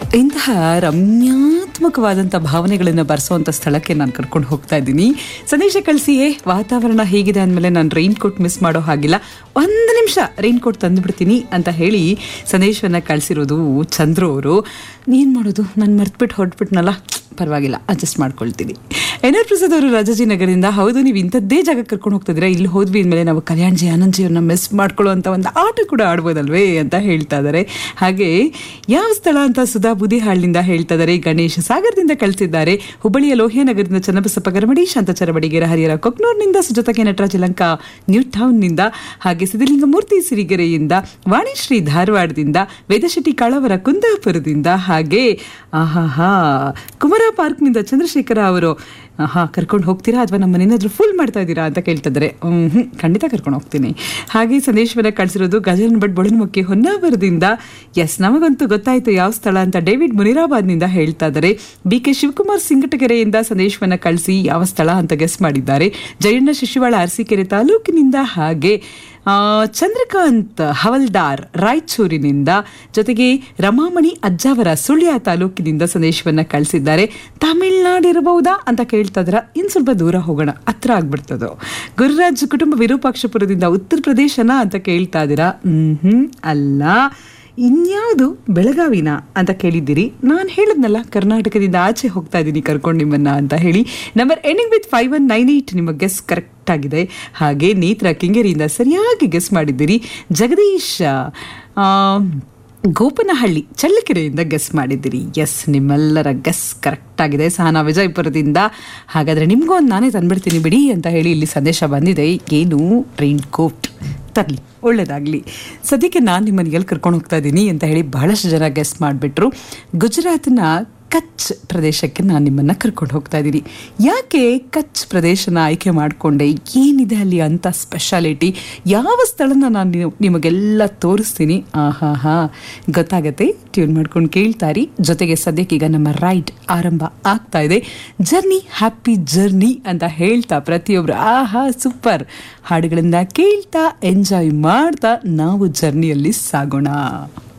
ಇಂತಹ ರಮ್ಯಾತ್ಮಕವಾದಂಥ ಭಾವನೆಗಳನ್ನು ಬರೆಸುವಂಥ ಸ್ಥಳಕ್ಕೆ ನಾನು ಕರ್ಕೊಂಡು ಹೋಗ್ತಾ ಇದ್ದೀನಿ ಸಂದೇಶ ಕಳಿಸಿ ಏ ವಾತಾವರಣ ಹೇಗಿದೆ ಅಂದಮೇಲೆ ನಾನು ರೈನ್ ಕೋಟ್ ಮಿಸ್ ಮಾಡೋ ಹಾಗಿಲ್ಲ ಒಂದು ನಿಮಿಷ ರೈನ್ ಕೋಟ್ ತಂದುಬಿಡ್ತೀನಿ ಅಂತ ಹೇಳಿ ಸಂದೇಶವನ್ನು ಕಳಿಸಿರೋದು ಚಂದ್ರು ಅವರು ಏನು ಮಾಡೋದು ನಾನು ಮರ್ತ್ಬಿಟ್ಟು ಹೊರಟ್ಬಿಟ್ನಲ್ಲ ಪರವಾಗಿಲ್ಲ ಅಡ್ಜಸ್ಟ್ ಮಾಡ್ಕೊಳ್ತೀನಿ ಎನ್ ಆರ್ ಪ್ರಸಾದ್ ಅವರು ರಾಜಾಜಿನಗರದಿಂದ ಹೌದು ನೀವು ಇಂಥದ್ದೇ ಜಾಗಕ್ಕೆ ಕರ್ಕೊಂಡು ಹೋಗ್ತಿದ್ದೀರಾ ಇಲ್ಲಿ ಹೋದ್ವಿ ಅಂದಮೇಲೆ ನಾವು ಕಲ್ಯಾಣ್ಜಿ ಆನಂದ್ಜಿಯವ್ರನ್ನ ಮಿಸ್ ಮಾಡ್ಕೊಳ್ಳೋ ಅಂತ ಒಂದು ಆಟ ಕೂಡ ಆಡ್ಬೋದಲ್ವೇ ಅಂತ ಹೇಳ್ತಾ ಇದ್ದಾರೆ ಹಾಗೆ ಯಾವ ಸ್ಥಳ ಅಂತ ಸುಧಾ ಬುದಿಹಾಳ್ನಿಂದ ಹೇಳ್ತಾ ಇದ್ದಾರೆ ಗಣೇಶ್ ಸಾಗರದಿಂದ ಕಳಿಸಿದ್ದಾರೆ ಹುಬ್ಬಳ್ಳಿಯ ಲೋಹಿಯಾನಗರದಿಂದ ಚನ್ನಬಸಪ್ಪ ಗರಮಡಿ ಶಾಂತಚರ ಬಡಿಗೆರೆ ಹರಿಹರ ಕೊಕ್ನೂರ್ನಿಂದ ಸುಜಾತಕ್ಕೆ ನಟರಾಜ ಲಂಕಾ ನ್ಯೂ ಟೌನ್ನಿಂದ ಹಾಗೆ ಸಿದ್ಧಲಿಂಗಮೂರ್ತಿ ಸಿರಿಗೆರೆಯಿಂದ ವಾಣಿಶ್ರೀ ಧಾರವಾಡದಿಂದ ವೇದಶೆಟ್ಟಿ ಕಾಳವರ ಕುಂದಾಪುರದಿಂದ ಹಾಗೆ ಆಹಾಹಾ ಕುಮಾರ ಪಾರ್ಕ್ನಿಂದ ಚಂದ್ರಶೇಖರ ಅವರು ಹಾ ಕರ್ಕೊಂಡು ಹೋಗ್ತೀರಾ ಅಥವಾ ನಮ್ಮನ್ನೇನಾದರೂ ಫುಲ್ ಮಾಡ್ತಾ ಇದ್ದೀರಾ ಅಂತ ಕೇಳ್ತಿದ್ದಾರೆ ಹ್ಞೂ ಖಂಡಿತ ಕರ್ಕೊಂಡು ಹೋಗ್ತೀನಿ ಹಾಗೆ ಸಂದೇಶವನ್ನು ಕಳಿಸಿರೋದು ಗಜನ್ ಭಟ್ ಬೊಳನ್ಮುಖಿ ಹೊನ್ನಾವರದಿಂದ ಎಸ್ ನಮಗಂತೂ ಗೊತ್ತಾಯಿತು ಯಾವ ಸ್ಥಳ ಅಂತ ಡೇವಿಡ್ ಮುನಿರಾಬಾದ್ನಿಂದ ಹೇಳ್ತಾ ಇದ್ದಾರೆ ಬಿ ಕೆ ಶಿವಕುಮಾರ್ ಸಿಂಗಟಗೆರೆಯಿಂದ ಸಂದೇಶವನ್ನು ಕಳಿಸಿ ಯಾವ ಸ್ಥಳ ಅಂತ ಗೆಸ್ ಮಾಡಿದ್ದಾರೆ ಜಯಣ್ಣ ಶಿಶುವಾಳ ಅರಸೀಕೆರೆ ತಾಲೂಕಿನಿಂದ ಹಾಗೆ ಆ, ಚಂದ್ರಕಾಂತ್ ಹವಲ್ದಾರ್ ರಾಯಚೂರಿನಿಂದ ಜೊತೆಗೆ ರಮಾಮಣಿ ಅಜ್ಜಾವರ ಸುಳ್ಯ ತಾಲೂಕಿನಿಂದ ಸಂದೇಶವನ್ನ ಕಳಿಸಿದ್ದಾರೆ ತಮಿಳ್ನಾಡಿರಬಹುದಾ ಅಂತ ಕೇಳ್ತಾ ಇದ್ರ ಇನ್ನು ಸ್ವಲ್ಪ ದೂರ ಹೋಗೋಣ ಹತ್ರ ಆಗ್ಬಿಡ್ತದೋ ಗುರುರಾಜ್ ಕುಟುಂಬ ವಿರೂಪಾಕ್ಷಪುರದಿಂದ ಉತ್ತರ ಪ್ರದೇಶನ ಅಂತ ಕೇಳ್ತಾ ಇದ್ದೀರಾ ಹ್ಮ್ ಅಲ್ಲ ಇನ್ಯಾವುದು ಬೆಳಗಾವಿನ ಅಂತ ಕೇಳಿದ್ದೀರಿ ನಾನು ಹೇಳಿದ್ನಲ್ಲ ಕರ್ನಾಟಕದಿಂದ ಆಚೆ ಹೋಗ್ತಾ ಇದ್ದೀನಿ ಕರ್ಕೊಂಡು ನಿಮ್ಮನ್ನ ಅಂತ ಹೇಳಿ ನಂಬರ್ ಎಂಡಿಂಗ್ with five one nine eight ನಿಮ್ಮ ಗೆಸ್ ಕರೆಕ್ಟ್ ಆಗಿದೆ ಹಾಗೆ ನೇತ್ರ ಕಿಂಗೇರಿಯಿಂದ ಸರಿಯಾಗಿ ಗೆಸ್ ಮಾಡಿದ್ದೀರಿ ಜಗದೀಶ್ ಆ, ಗೋಪನಹಳ್ಳಿ ಚಳ್ಳಕೆರೆಯಿಂದ ಗೆಸ್ ಮಾಡಿದ್ದೀರಿ ಎಸ್ ನಿಮ್ಮೆಲ್ಲರ ಗೆಸ್ ಕರೆಕ್ಟ್ ಆಗಿದೆ ಸಹನಾ ವಿಜಯಪುರದಿಂದ ಹಾಗಾದರೆ ನಿಮಗೂ ಒಂದು ನಾನೇ ತಂದ್ಬಿಡ್ತೀನಿ ಬಿಡಿ ಅಂತ ಹೇಳಿ ಇಲ್ಲಿ ಸಂದೇಶ ಬಂದಿದೆ ಏನು ರೈನ್ ಕೋಟ್ ತರಲಿ ಒಳ್ಳೇದಾಗಲಿ ಸದ್ಯಕ್ಕೆ ನಾನು ನಿಮ್ಮನ್ನು ಎಲ್ಲಿ ಕರ್ಕೊಂಡು ಹೋಗ್ತಾ ಇದ್ದೀನಿ ಅಂತ ಹೇಳಿ ಬಹಳಷ್ಟು ಜನ ಗೆಸ್ ಮಾಡಿಬಿಟ್ರು ಗುಜರಾತ್ನ ಕಚ್ ಪ್ರದೇಶಕ್ಕೆ ನಾನು ನಿಮ್ಮನ್ನು ಕರ್ಕೊಂಡು ಹೋಗ್ತಾ ಇದ್ದೀನಿ ಯಾಕೆ ಕಚ್ ಪ್ರದೇಶನ ಆಯ್ಕೆ ಮಾಡಿಕೊಂಡೆ ಏನಿದೆ ಅಲ್ಲಿ ಅಂತ ಸ್ಪೆಷಾಲಿಟಿ ಯಾವ ಸ್ಥಳನ ನಾನು ನೀವು- ನಿಮಗೆಲ್ಲ ತೋರಿಸ್ತೀನಿ ಆಹಾ ಹಾ ಗೊತ್ತಾಗತ್ತೆ ಟ್ಯೂನ್ ಮಾಡ್ಕೊಂಡು ಕೇಳ್ತಾರಿ ಜೊತೆಗೆ ಸದ್ಯಕ್ಕೆ ಈಗ ನಮ್ಮ ರೈಡ್ ಆರಂಭ ಆಗ್ತಾ ಇದೆ ಜರ್ನಿ ಹ್ಯಾಪಿ ಜರ್ನಿ ಅಂತ ಹೇಳ್ತಾ ಪ್ರತಿಯೊಬ್ರು ಆಹಾ ಸೂಪರ್ ಹಾಡುಗಳನ್ನ ಕೇಳ್ತಾ ಎಂಜಾಯ್ ಮಾಡ್ತಾ ನಾವು ಜರ್ನಿಯಲ್ಲಿ ಸಾಗೋಣ